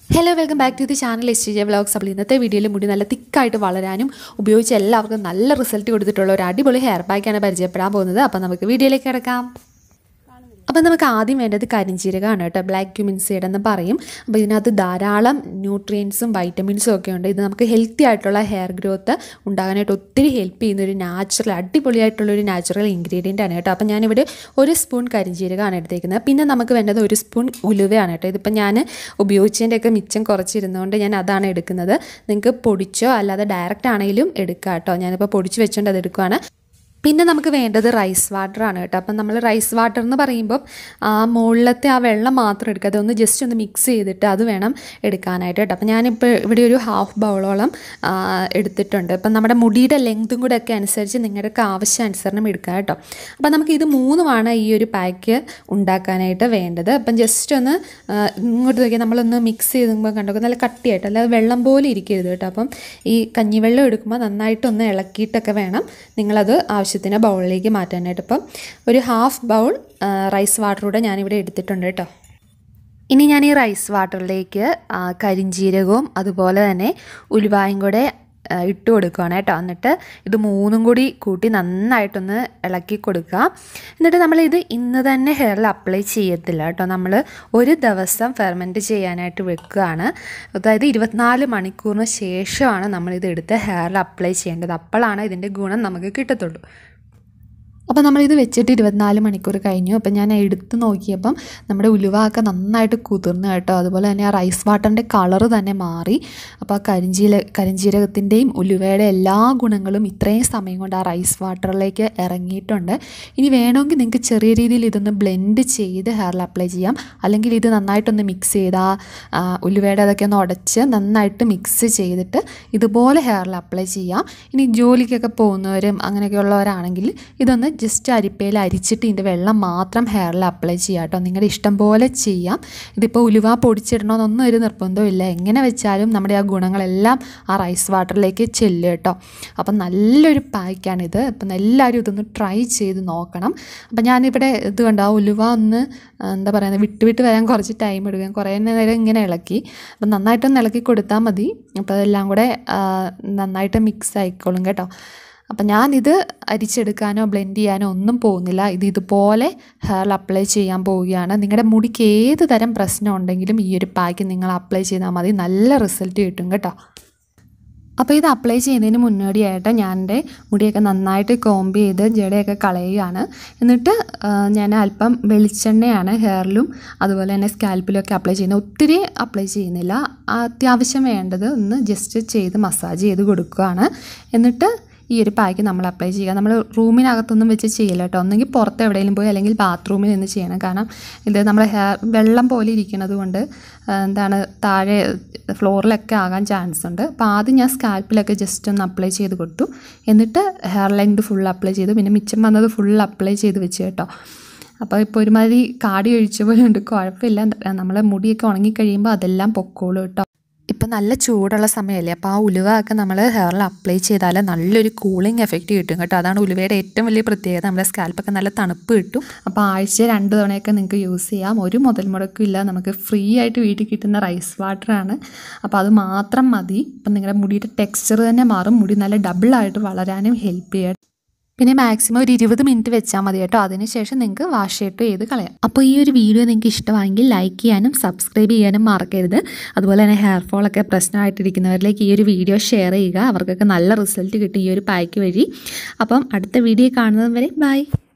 hello welcome back to the channel S T J vlogs അപ്പോൾ ഇന്നത്തെ വീഡിയോയിൽ മുടി നല്ല തിക്കായിട്ട് വളരാനും ഉപയോഗിച്ച് എല്ലാവർക്കും നല്ല റിസൾട്ട് കൊടുത്തിട്ടുള്ള ഒരു അടിപൊളി ഹെയർ പാക്കാണ് പരിചയപ്പെടാൻ പോകുന്നത് അപ്പോൾ നമുക്ക് വീഡിയോയിലേക്ക് കിടക്കാം അപ്പം നമുക്ക് ആദ്യം വേണ്ടത് കരിഞ്ചീരകമാണ് കേട്ടോ ബ്ലാക്ക് ക്യൂമിൻ സീഡ് എന്ന് പറയും അപ്പോൾ ഇതിനകത്ത് ധാരാളം ന്യൂട്രിയൻസും വൈറ്റമിൻസും ഒക്കെ ഉണ്ട് ഇത് നമുക്ക് ഹെൽത്തി ആയിട്ടുള്ള ഹെയർ ഗ്രോത്ത് ഉണ്ടാകാനായിട്ട് ഒത്തിരി ഹെൽപ്പ് ചെയ്യുന്ന ഒരു നാച്ചുറൽ അടിപൊളിയായിട്ടുള്ള ഒരു നാച്ചുറൽ ഇൻഗ്രീഡിയൻ്റ് ആണ് കേട്ടോ അപ്പം ഞാനിവിടെ ഒരു സ്പൂൺ കരിഞ്ചീരകമാണ് എടുത്തേക്കുന്നത് പിന്നെ നമുക്ക് വേണ്ടത് ഒരു സ്പൂൺ ഉലുവയാണ് കേട്ടോ ഇതിപ്പോൾ ഞാൻ ഉപയോഗിച്ചതിൻ്റെയൊക്കെ മിച്ചം കുറച്ചിരുന്നതുകൊണ്ട് ഞാൻ അതാണ് എടുക്കുന്നത് നിങ്ങൾക്ക് പൊടിച്ചോ അല്ലാതെ ഡയറക്റ്റ് ആണെങ്കിലും എടുക്കാം കേട്ടോ ഞാനിപ്പോൾ പൊടിച്ച് വെച്ചുകൊണ്ട് അത് എടുക്കുകയാണ് പിന്നെ നമുക്ക് വേണ്ടത് റൈസ് വാട്ടറാണ് കേട്ടോ അപ്പം നമ്മൾ റൈസ് വാട്ടർ എന്ന് പറയുമ്പോൾ ആ മുകളിലത്തെ ആ വെള്ളം മാത്രം എടുക്കാതെ ഒന്ന് ജസ്റ്റ് ഒന്ന് മിക്സ് ചെയ്തിട്ട് അത് വേണം എടുക്കാനായിട്ട് കേട്ടോ അപ്പം ഞാനിപ്പോൾ ഇവിടെ ഒരു ഹാഫ് ബൗളോളം ആ, എടുത്തിട്ടുണ്ട് അപ്പം നമ്മുടെ മുടിയുടെ ലെങ്തും കൂടെ ഒക്കെ അനുസരിച്ച് നിങ്ങളുടെ ആവശ്യാനുസരണം എടുക്കാം കേട്ടോ അപ്പം നമുക്ക് ഇത് മൂന്നുമാണ് ഈ ഒരു പാക്ക് ഉണ്ടാക്കാനായിട്ട് വേണ്ടത് അപ്പം ജസ്റ്റ് ഒന്ന് ആ, ഇങ്ങോട്ട് നോക്കിയാൽ നമ്മളൊന്ന് മിക്സ് ചെയ്തുമ്പോൾ കണ്ടോ നല്ല കട്ടിയായിട്ട് അല്ലാതെ വെള്ളം പോലെ ഇരിക്കരുത് കേട്ടോ അപ്പം ഈ കഞ്ഞിവെള്ളം എടുക്കുമ്പോൾ നന്നായിട്ടൊന്ന് ഇളക്കിയിട്ടൊക്കെ വേണം നിങ്ങളത് ആവശ്യത്തിന് ബൗളിലേക്ക് മാറ്റാനായിട്ട് ഇപ്പം ഒരു ഹാഫ് ബൗൾ റൈസ് വാട്ടർ കൂടെ ഞാനിവിടെ എടുത്തിട്ടുണ്ട് കേട്ടോ ഇനി ഞാൻ ഈ റൈസ് വാട്ടറിലേക്ക് ആ, കരിഞ്ജീരകവും അതുപോലെ തന്നെ ഉലുവായും കൂടെ ആ, ഇട്ട് കൊടുക്കുകയാണ് കേട്ടോ എന്നിട്ട് ഇത് മൂന്നും കൂടി കൂട്ടി നന്നായിട്ടൊന്ന് ഇളക്കി കൊടുക്കുക എന്നിട്ട് നമ്മളിത് ഇന്ന് തന്നെ ഹെയറിൽ അപ്ലൈ ചെയ്യത്തില്ല കേട്ടോ നമ്മൾ ഒരു ദിവസം ഫെർമെൻറ്റ് ചെയ്യാനായിട്ട് വെക്കുകയാണ് അതായത് ഇരുപത്തിനാല് മണിക്കൂറിന് ശേഷമാണ് നമ്മളിത് എടുത്ത് ഹെയറിൽ അപ്ലൈ ചെയ്യേണ്ടത് അപ്പോഴാണ് ഇതിൻ്റെ ഗുണം നമുക്ക് കിട്ടത്തുള്ളൂ അപ്പോൾ നമ്മളിത് വെച്ചിട്ട് ഇരുപത്തിനാല് മണിക്കൂർ കഴിഞ്ഞു അപ്പം ഞാൻ എടുത്ത് നോക്കിയപ്പം നമ്മുടെ ഉലുവ ഒക്കെ നന്നായിട്ട് കുതിർന്നു കേട്ടോ അതുപോലെ തന്നെ ആ റൈസ് വാട്ടറിൻ്റെ കളറ് തന്നെ മാറി അപ്പോൾ ആ കരിഞ്ചീല കരിഞ്ജീരകത്തിൻ്റെയും ഉലുവയുടെ എല്ലാ ഗുണങ്ങളും ഇത്രയും സമയം കൊണ്ട് ആ റൈസ് വാട്ടറിലേക്ക് ഇറങ്ങിയിട്ടുണ്ട് ഇനി വേണമെങ്കിൽ നിങ്ങൾക്ക് ചെറിയ രീതിയിൽ ഇതൊന്ന് ബ്ലെൻഡ് ചെയ്ത് ഹെയറിൽ അപ്ലൈ ചെയ്യാം അല്ലെങ്കിൽ ഇത് നന്നായിട്ടൊന്ന് മിക്സ് ചെയ്ത് ആ ആ, ഉലുവയുടെ അതൊക്കെ ഒന്ന് ഉടച്ച് നന്നായിട്ട് മിക്സ് ചെയ്തിട്ട് ഇതുപോലെ ഹെയറിൽ അപ്ലൈ ചെയ്യാം ഇനി ജോലിക്കൊക്കെ പോകുന്നവരും അങ്ങനെയൊക്കെ ഉള്ളവരാണെങ്കിൽ ഇതൊന്ന് ജസ്റ്റ് അരിപ്പയിൽ അരിച്ചിട്ട് ഇതിൻ്റെ വെള്ളം മാത്രം ഹെയറിൽ അപ്ലൈ ചെയ്യാം കേട്ടോ നിങ്ങളുടെ ഇഷ്ടം പോലെ ചെയ്യാം ഇതിപ്പോൾ ഉലുവ പൊടിച്ചിടണമെന്നൊന്നും ഒരു നിർബന്ധമില്ല എങ്ങനെ വെച്ചാലും നമ്മുടെ ആ ഗുണങ്ങളെല്ലാം ആ റൈസ് വാട്ടറിലേക്ക് ചെല്ലും കേട്ടോ അപ്പം നല്ലൊരു പായ്ക്കാണിത് അപ്പം എല്ലാവരും ഇതൊന്ന് ട്രൈ ചെയ്ത് നോക്കണം അപ്പം ഞാനിവിടെ ഇത് കണ്ടോ ആ ഉലുവ ഒന്ന് ആ, എന്താ പറയുന്നത് വിട്ട് വിട്ട് വരാൻ കുറച്ച് ടൈം എടുക്കും കുറേ നേരം ഇങ്ങനെ ഇളക്കി അപ്പം നന്നായിട്ടൊന്ന് ഇളക്കി കൊടുത്താൽ മതി അപ്പോൾ അതെല്ലാം കൂടെ ആ, നന്നായിട്ട് മിക്സ് ആയിക്കോളും കേട്ടോ അപ്പം ഞാനിത് അരിച്ചെടുക്കാനോ ബ്ലെൻഡ് ചെയ്യാനോ ഒന്നും പോകുന്നില്ല ഇത് ഇതുപോലെ ഹെയറിൽ അപ്ലൈ ചെയ്യാൻ പോവുകയാണ് നിങ്ങളുടെ മുടിക്ക് ഏത് തരം പ്രശ്നം ഉണ്ടെങ്കിലും ഈ ഒരു പാക്ക് നിങ്ങൾ അപ്ലൈ ചെയ്താൽ മതി നല്ല റിസൾട്ട് കിട്ടും കേട്ടോ അപ്പോൾ ഇത് അപ്ലൈ ചെയ്യുന്നതിന് മുന്നോടിയായിട്ട് ഞാൻ എൻ്റെ മുടിയൊക്കെ നന്നായിട്ട് കോമ്പ് ചെയ്ത് ജടയൊക്കെ കളയുകയാണ് എന്നിട്ട് ആ, ഞാൻ അല്പം വെളിച്ചെണ്ണയാണ് ഹെയറിലും അതുപോലെ തന്നെ സ്കാൽപ്പിലൊക്കെ അപ്ലൈ ചെയ്യുന്നത് ഒത്തിരി അപ്ലൈ ചെയ്യുന്നില്ല അത്യാവശ്യം വേണ്ടത് ഒന്ന് ജസ്റ്റ് ചെയ്ത് മസാജ് ചെയ്ത് കൊടുക്കുകയാണ് എന്നിട്ട് ഈ ഒരു പാക്ക് നമ്മൾ അപ്ലൈ ചെയ്യുക നമ്മൾ റൂമിനകത്തൊന്നും വെച്ച് ചെയ്യില്ല കേട്ടോ ഒന്നെങ്കിൽ പുറത്ത് എവിടെയെങ്കിലും പോയി അല്ലെങ്കിൽ ബാത്റൂമിൽ നിന്ന് ചെയ്യണം കാരണം ഇത് നമ്മുടെ ഹെയർ വെള്ളം പോലെ ഇരിക്കുന്നത് കൊണ്ട് ആ, എന്താണ് താഴെ ഫ്ലോറിലൊക്കെ ആകാൻ ചാൻസ് ഉണ്ട് അപ്പോൾ ആദ്യം ഞാൻ സ്കാൽപ്പിലൊക്കെ ജസ്റ്റ് ഒന്ന് അപ്ലൈ ചെയ്ത് കൊടുത്തു എന്നിട്ട് ഹെയർ ലെങ്ത് ഫുൾ അപ്ലൈ ചെയ്തു പിന്നെ മിച്ചം വന്നത് ഫുൾ അപ്ലൈ ചെയ്ത് വെച്ച് കേട്ടോ അപ്പോൾ ഇപ്പോൾ ഒരുമാതിരി കാടി ഒഴിച്ച പോലെ ഉണ്ട് കുഴപ്പമില്ല നമ്മളെ മുടിയൊക്കെ ഉണങ്ങിക്കഴിയുമ്പോൾ അതെല്ലാം പൊക്കോളൂ കേട്ടോ ഇപ്പം നല്ല ചൂടുള്ള സമയമല്ലേ അപ്പോൾ ആ ഉലുവ ഒക്കെ നമ്മൾ ഹെയറിൽ അപ്ലൈ ചെയ്താൽ നല്ലൊരു കൂളിംഗ് എഫക്റ്റ് കിട്ടും കേട്ടോ അതാണ് ഉലുവയുടെ ഏറ്റവും വലിയ പ്രത്യേകത നമ്മുടെ സ്കാൽപ്പൊക്കെ നല്ല തണുപ്പ് കിട്ടും അപ്പോൾ ആഴ്ച രണ്ട് തവണയൊക്കെ നിങ്ങൾക്ക് യൂസ് ചെയ്യാം ഒരു മുതൽ മുടക്കും ഇല്ല നമുക്ക് ഫ്രീ ആയിട്ട് വീട്ടിൽ കിട്ടുന്ന റൈസ് വാട്ടറാണ് അപ്പോൾ അത് മാത്രം മതി അപ്പം നിങ്ങളുടെ മുടിയുടെ ടെക്സ്ചർ തന്നെ മാറും മുടി നല്ല ഡബിളായിട്ട് വളരാനും ഹെൽപ്പ് ചെയ്യാം പിന്നെ മാക്സിമം ഒരു ഇരുപത് മിനിറ്റ് വെച്ചാൽ മതി കേട്ടോ അതിനുശേഷം നിങ്ങൾക്ക് വാഷ് ചെയ്തിട്ട് ചെയ്ത് കളയാം അപ്പോൾ ഈ ഒരു വീഡിയോ നിങ്ങൾക്ക് ഇഷ്ടമായെങ്കിൽ ലൈക്ക് ചെയ്യാനും സബ്സ്ക്രൈബ് ചെയ്യാനും മറക്കരുത് അതുപോലെ തന്നെ ഹെയർ ഫോളൊക്കെ പ്രശ്നമായിട്ടിരിക്കുന്നവരിലേക്ക് ഈ ഒരു വീഡിയോ ഷെയർ ചെയ്യുക അവർക്കൊക്കെ നല്ല റിസൾട്ട് കിട്ടും ഈ ഒരു പായ്ക്ക് വഴി അപ്പം അടുത്ത വീഡിയോ കാണുന്നത് വരെ ബൈ